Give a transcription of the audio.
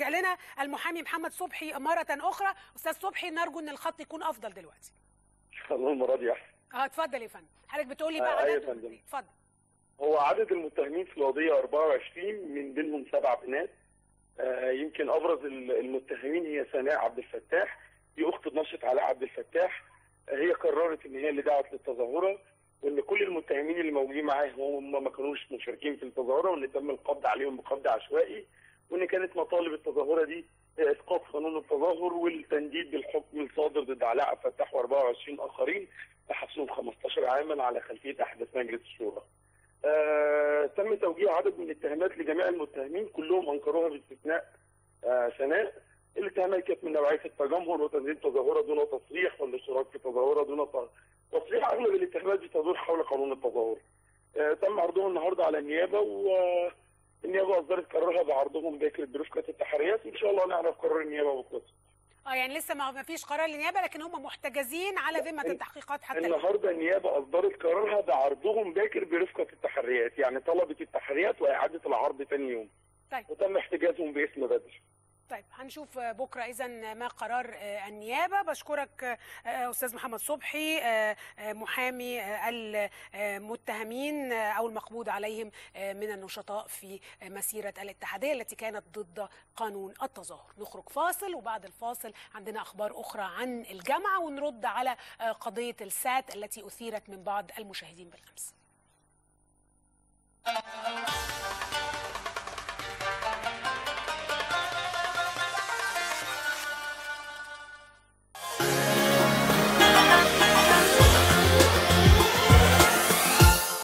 يرجع لنا المحامي محمد صبحي مره اخرى استاذ صبحي نرجو ان الخط يكون افضل دلوقتي ان شاء الله المره دي احسن اه اتفضل يا فندم حضرتك بتقولي آه، بقى أيوة عدد يا فندم. اتفضل هو عدد المتهمين في القضيه 24 من بينهم سبع بنات آه، يمكن ابرز ال- المتهمين هي سناء عبد الفتاح دي اخت ناشط علاء عبد الفتاح آه، هي قررت ان هي اللي دعت للتظاهره وان كل المتهمين اللي موجودين معاها هم ما كانوش مشاركين في التظاهره وان تم القبض عليهم بقبض عشوائي وان كانت مطالب التظاهره دي آه، اسقاط قانون التظاهر والتنديد بالحكم الصادر ضد علاء عبد الفتاح و24 اخرين لحبسهم 15 عاما على خلفيه احداث مجلس الشورى. آه، تم توجيه عدد من الاتهامات لجميع المتهمين كلهم انكروها باستثناء آه، سناء الاتهامات كانت من نوعيه التجمهر وتنظيم تظاهره دون تصريح والاشتراك في تظاهره دون ت- تصريح اغلب الاتهامات بتدور حول قانون التظاهر. آه، تم عرضهم النهارده على النيابه والنيابه اصدرت قرارها بعرضهم باكر برفقه التحريات وان شاء الله نعرف قرار النيابه بكره. اه يعني لسه ما ما فيش قرار للنيابه لكن هم محتجزين على ذمه التحقيقات حتى الآن. النهارده النيابه اصدرت قرارها بعرضهم باكر برفقه التحريات يعني طلبت التحريات واعاده العرض ثاني يوم. طيب وتم احتجازهم باسم بدر. طيب هنشوف بكره اذا ما قرار آه، النيابه بشكرك آه، استاذ محمد صبحي آه، آه، محامي آه، المتهمين آه، او المقبوض عليهم آه، من النشطاء في آه، مسيره الاتحاديه التي كانت ضد قانون التظاهر نخرج فاصل وبعد الفاصل عندنا اخبار اخرى عن الجامعه ونرد على آه، قضيه السات التي اثيرت من بعض المشاهدين بالامس